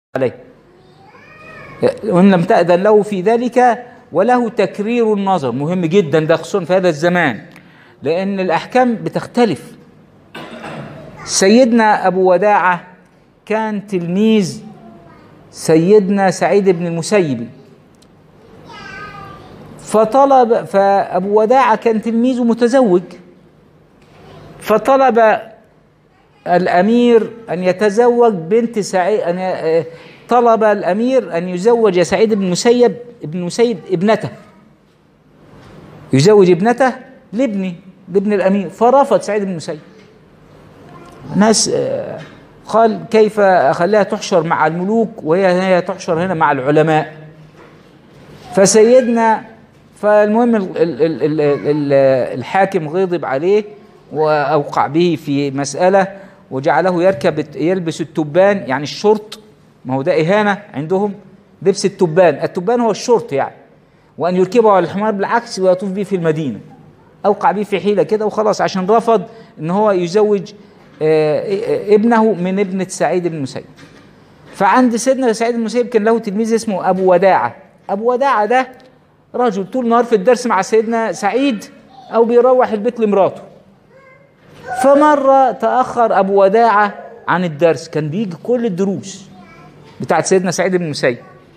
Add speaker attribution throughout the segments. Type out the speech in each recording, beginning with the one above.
Speaker 1: عليه وإن لم تأذن له في ذلك وله تكرير النظر مهم جدا ده خصوصا في هذا الزمان لأن الأحكام بتختلف سيدنا أبو وداعة كان تلميذ سيدنا سعيد بن المسيب فطلب فأبو وداعة كان تلميذه متزوج فطلب الأمير أن يتزوج بنت سعيد أن طلب الأمير أن يزوج سعيد بن المسيب ابن المسيب ابنته يزوج ابنته لابني لابن الأمير فرفض سعيد بن المسيب ناس قال كيف أخليها تحشر مع الملوك وهي هي تحشر هنا مع العلماء فسيدنا فالمهم ال ال ال ال الحاكم غضب عليه وأوقع به في مسألة وجعله يركب يلبس التبان يعني الشرط ما هو ده إهانة عندهم لبس التبان التبان هو الشرط يعني وأن يركبه على الحمار بالعكس ويطوف به في المدينة أوقع به في حيلة كده وخلاص عشان رفض إن هو يزوج ابنه من ابنة سعيد بن المسيب فعند سيدنا سعيد بن المسيب كان له تلميذ اسمه أبو وداعة أبو وداعة ده رجل طول النهار في الدرس مع سيدنا سعيد أو بيروح البيت لمراته فمرة تأخر أبو وداعة عن الدرس كان بيجي كل الدروس بتاعت سيدنا سعيد بن المسيب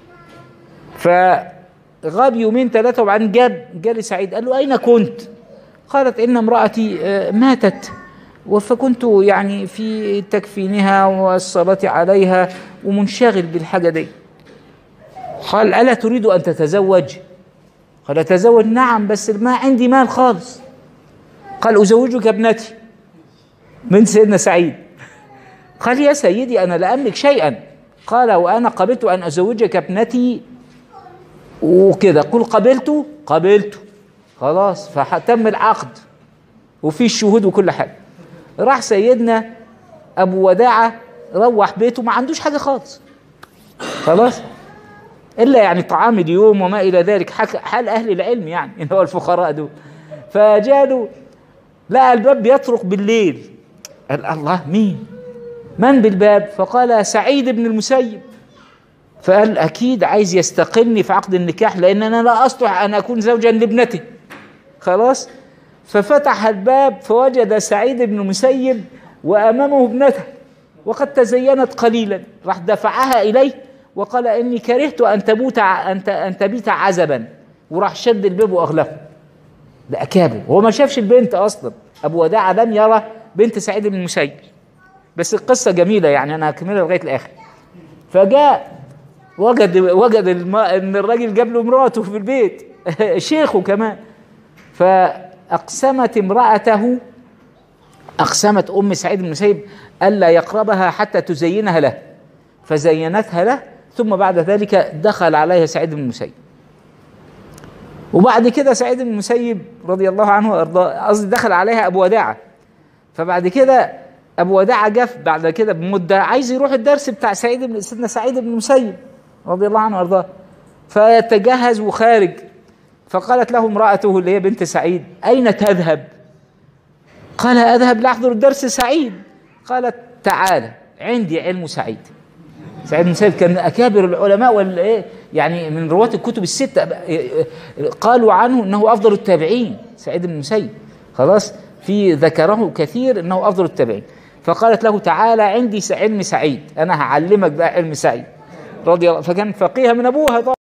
Speaker 1: فغاب يومين ثلاثة وبعدين جاب جالي سعيد قال له أين كنت؟ قالت إن امرأتي ماتت فكنت يعني في تكفينها والصلاة عليها ومنشغل بالحاجة دي قال ألا تريد أن تتزوج؟ قال أتزوج نعم بس ما عندي مال خالص قال أزوجك ابنتي من سيدنا سعيد قال يا سيدي أنا لا أملك شيئا قال وأنا قبلت أن أزوجك ابنتي وكده قل قبلت قبلت خلاص فتم العقد وفي الشهود وكل حاجة راح سيدنا أبو وداعة روح بيته ما عندوش حاجة خالص خلاص إلا يعني طعام اليوم وما إلى ذلك حال أهل العلم يعني إن هو الفقراء دول فجاله لقى الباب بيطرق بالليل قال الله مين من بالباب فقال سعيد بن المسيب فقال أكيد عايز يستقلني في عقد النكاح لأن أنا لا أصلح أن أكون زوجا لابنته خلاص ففتح الباب فوجد سعيد بن المسيب وأمامه ابنته وقد تزينت قليلا راح دفعها إليه وقال إني كرهت أن تبوت أن تبيت عزبا وراح شد الباب وأغلقه ده أكابر هو ما شافش البنت أصلا أبو وداع لم يرى بنت سعيد بن المسيب بس القصة جميلة يعني أنا هكملها لغاية الآخر فجاء وجد وجد الم... إن الراجل جاب له مراته في البيت شيخه كمان فأقسمت امرأته أقسمت أم سعيد بن المسيب ألا يقربها حتى تزينها له فزينتها له ثم بعد ذلك دخل عليها سعيد بن المسيب وبعد كده سعيد بن المسيب رضي الله عنه وارضاه قصدي دخل عليها ابو وداعه فبعد كده ابو وداعه جف بعد كده بمده عايز يروح الدرس بتاع سعيد بن سيدنا سعيد بن المسيب رضي الله عنه وارضاه فيتجهز وخارج فقالت له امراته اللي هي بنت سعيد اين تذهب؟ قال اذهب لاحضر الدرس سعيد قالت تعال عندي علم سعيد سعيد بن المسيب كان من اكابر العلماء والايه يعني من رواة الكتب الستة قالوا عنه انه افضل التابعين سعيد بن المسيب خلاص في ذكره كثير انه افضل التابعين فقالت له تعالى عندي علم سعيد انا هعلمك بقى علم سعيد رضي الله فكان فقيها من ابوها طبعا